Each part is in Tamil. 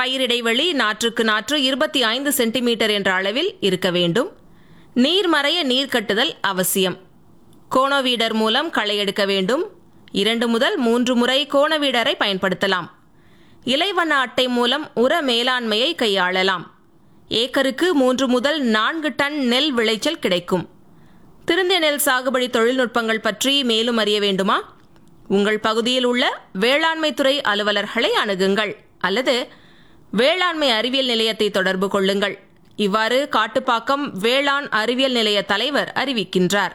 பயிர் இடைவெளி நாற்றுக்கு நாற்று இருபத்தி ஐந்து சென்டிமீட்டர் என்ற அளவில் இருக்க வேண்டும் நீர் மறைய நீர் கட்டுதல் அவசியம் கோணவீடர் மூலம் களை எடுக்க வேண்டும் இரண்டு முதல் மூன்று முறை கோணவீடரை பயன்படுத்தலாம் இலைவண்ண அட்டை மூலம் உர மேலாண்மையை கையாளலாம் ஏக்கருக்கு மூன்று முதல் நான்கு டன் நெல் விளைச்சல் கிடைக்கும் திருந்திய நெல் சாகுபடி தொழில்நுட்பங்கள் பற்றி மேலும் அறிய வேண்டுமா உங்கள் பகுதியில் உள்ள வேளாண்மை துறை அலுவலர்களை அணுகுங்கள் அல்லது வேளாண்மை அறிவியல் நிலையத்தை தொடர்பு கொள்ளுங்கள் இவ்வாறு காட்டுப்பாக்கம் வேளாண் அறிவியல் நிலைய தலைவர் அறிவிக்கின்றார்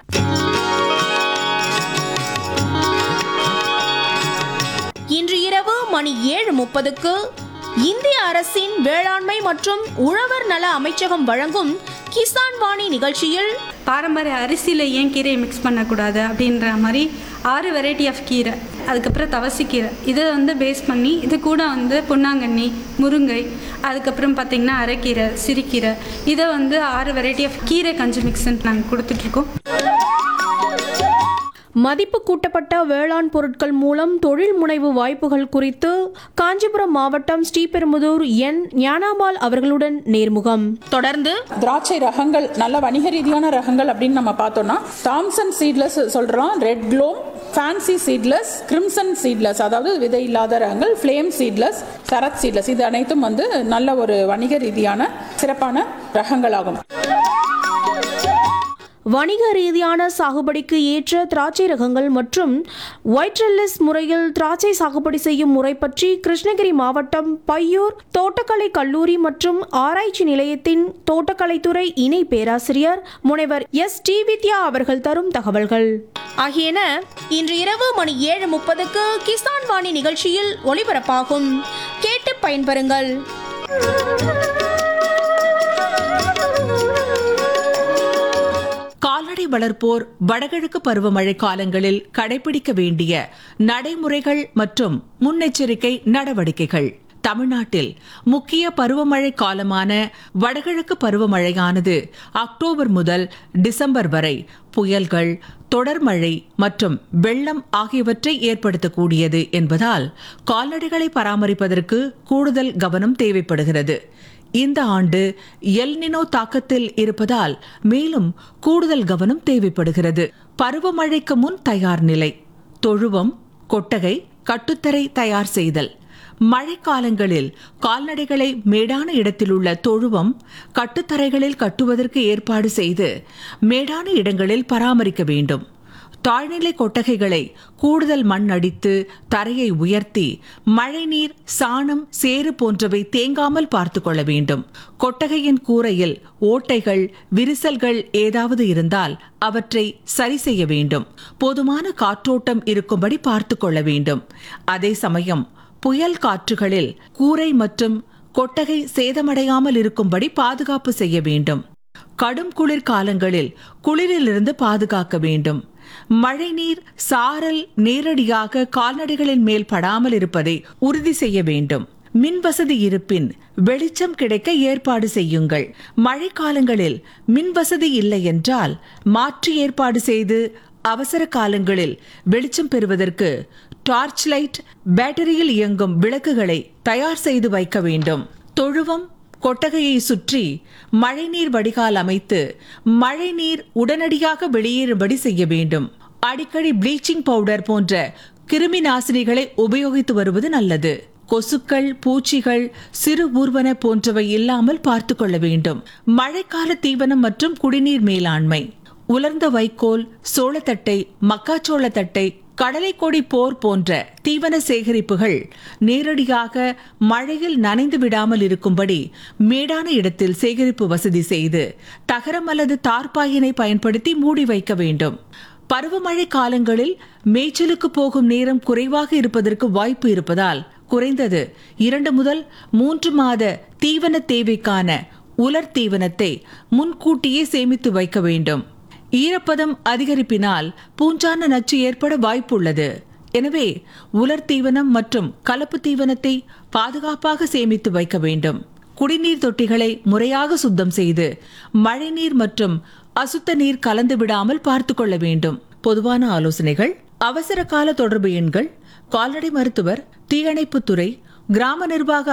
இன்று இரவு மணி ஏழு முப்பதுக்கு இந்திய அரசின் வேளாண்மை மற்றும் உழவர் நல அமைச்சகம் வழங்கும் கிசான் வாணி நிகழ்ச்சியில் பாரம்பரிய அரிசியில் ஏன் கீரையை மிக்ஸ் பண்ணக்கூடாது அப்படின்ற மாதிரி ஆறு வெரைட்டி ஆஃப் கீரை அதுக்கப்புறம் தவசிக்கீரை இதை வந்து பேஸ் பண்ணி இது கூட வந்து பொன்னாங்கண்ணி முருங்கை அதுக்கப்புறம் பார்த்திங்கன்னா அரைக்கீரை சிறுகீரை இதை வந்து ஆறு வெரைட்டி ஆஃப் கீரை கஞ்சி மிக்ஸ்ன்னு நாங்கள் கொடுத்துட்ருக்கோம் மதிப்பு கூட்டப்பட்ட வேளாண் பொருட்கள் மூலம் தொழில் முனைவு வாய்ப்புகள் குறித்து காஞ்சிபுரம் மாவட்டம் ஸ்ரீபெரும்புதூர் என் ஞானாபால் அவர்களுடன் நேர்முகம் தொடர்ந்து திராட்சை ரகங்கள் நல்ல வணிக ரீதியான ரகங்கள் அப்படின்னு நம்ம பார்த்தோம்னா தாம்சன் சீட்லெஸ் சொல்றோம் red globe fancy seedless crimson seedless அதாவது விதை இல்லாத ரகங்கள் ஃப்ளேம் சீட்லெஸ் சரத் சீட்லெஸ் இது அனைத்தும் வந்து நல்ல ஒரு வணிக ரீதியான சிறப்பான ரகங்களாகும் வணிக ரீதியான சாகுபடிக்கு ஏற்ற திராட்சை ரகங்கள் மற்றும் ஒயிட்ரெல்லிஸ் முறையில் திராட்சை சாகுபடி செய்யும் முறை பற்றி கிருஷ்ணகிரி மாவட்டம் பையூர் தோட்டக்கலை கல்லூரி மற்றும் ஆராய்ச்சி நிலையத்தின் தோட்டக்கலைத்துறை இணை பேராசிரியர் முனைவர் எஸ் டி வித்யா அவர்கள் தரும் தகவல்கள் ஆகியன இன்று இரவு மணி ஏழு முப்பதுக்கு கிசான் வாணி நிகழ்ச்சியில் ஒளிபரப்பாகும் கேட்டு பயன்பெறுங்கள் கால்நடை வளர்ப்போர் வடகிழக்கு பருவமழை காலங்களில் கடைபிடிக்க வேண்டிய நடைமுறைகள் மற்றும் முன்னெச்சரிக்கை நடவடிக்கைகள் தமிழ்நாட்டில் முக்கிய பருவமழை காலமான வடகிழக்கு பருவமழையானது அக்டோபர் முதல் டிசம்பர் வரை புயல்கள் தொடர் மழை மற்றும் வெள்ளம் ஆகியவற்றை ஏற்படுத்தக்கூடியது என்பதால் கால்நடைகளை பராமரிப்பதற்கு கூடுதல் கவனம் தேவைப்படுகிறது இந்த ஆண்டு எல்னினோ தாக்கத்தில் இருப்பதால் மேலும் கூடுதல் கவனம் தேவைப்படுகிறது பருவமழைக்கு முன் தயார் நிலை தொழுவம் கொட்டகை கட்டுத்தரை தயார் செய்தல் மழைக்காலங்களில் கால்நடைகளை மேடான இடத்திலுள்ள தொழுவம் கட்டுத்தரைகளில் கட்டுவதற்கு ஏற்பாடு செய்து மேடான இடங்களில் பராமரிக்க வேண்டும் தாழ்நிலை கொட்டகைகளை கூடுதல் மண் அடித்து தரையை உயர்த்தி மழைநீர் சாணம் சேறு போன்றவை தேங்காமல் பார்த்து கொள்ள வேண்டும் கொட்டகையின் கூரையில் ஓட்டைகள் விரிசல்கள் ஏதாவது இருந்தால் அவற்றை சரி செய்ய வேண்டும் போதுமான காற்றோட்டம் இருக்கும்படி பார்த்து கொள்ள வேண்டும் அதே சமயம் புயல் காற்றுகளில் கூரை மற்றும் கொட்டகை சேதமடையாமல் இருக்கும்படி பாதுகாப்பு செய்ய வேண்டும் கடும் குளிர் காலங்களில் குளிரிலிருந்து பாதுகாக்க வேண்டும் மழைநீர் சாரல் நேரடியாக கால்நடைகளின் மேல் படாமல் இருப்பதை உறுதி செய்ய வேண்டும் மின் வசதி இருப்பின் வெளிச்சம் கிடைக்க ஏற்பாடு செய்யுங்கள் மழைக்காலங்களில் மின் வசதி இல்லை என்றால் மாற்று ஏற்பாடு செய்து அவசர காலங்களில் வெளிச்சம் பெறுவதற்கு டார்ச் லைட் பேட்டரியில் இயங்கும் விளக்குகளை தயார் செய்து வைக்க வேண்டும் தொழுவம் கொட்டகையை சுற்றி மழைநீர் வடிகால் அமைத்து மழைநீர் உடனடியாக வெளியேறும்படி செய்ய வேண்டும் அடிக்கடி ப்ளீச்சிங் பவுடர் போன்ற கிருமி நாசினிகளை உபயோகித்து வருவது நல்லது கொசுக்கள் பூச்சிகள் சிறு ஊர்வன போன்றவை இல்லாமல் பார்த்து கொள்ள வேண்டும் மழைக்கால தீவனம் மற்றும் குடிநீர் மேலாண்மை உலர்ந்த வைக்கோல் சோளத்தட்டை மக்காச்சோளத்தட்டை கடலை கொடி போர் போன்ற தீவன சேகரிப்புகள் நேரடியாக மழையில் நனைந்து விடாமல் இருக்கும்படி மேடான இடத்தில் சேகரிப்பு வசதி செய்து தகரம் அல்லது தார்பாயினை பயன்படுத்தி மூடி வைக்க வேண்டும் பருவமழை காலங்களில் மேய்ச்சலுக்கு போகும் நேரம் குறைவாக இருப்பதற்கு வாய்ப்பு இருப்பதால் குறைந்தது இரண்டு முதல் மூன்று மாத தீவன தேவைக்கான உலர் தீவனத்தை முன்கூட்டியே சேமித்து வைக்க வேண்டும் ஈரப்பதம் அதிகரிப்பினால் பூஞ்சான நச்சு ஏற்பட வாய்ப்புள்ளது எனவே உலர் தீவனம் மற்றும் கலப்பு தீவனத்தை பாதுகாப்பாக சேமித்து வைக்க வேண்டும் குடிநீர் தொட்டிகளை முறையாக சுத்தம் செய்து மழைநீர் மற்றும் அசுத்த நீர் கலந்து விடாமல் பார்த்து கொள்ள வேண்டும் பொதுவான ஆலோசனைகள் அவசர கால தொடர்பு எண்கள் கால்நடை மருத்துவர் தீயணைப்புத்துறை கிராம நிர்வாக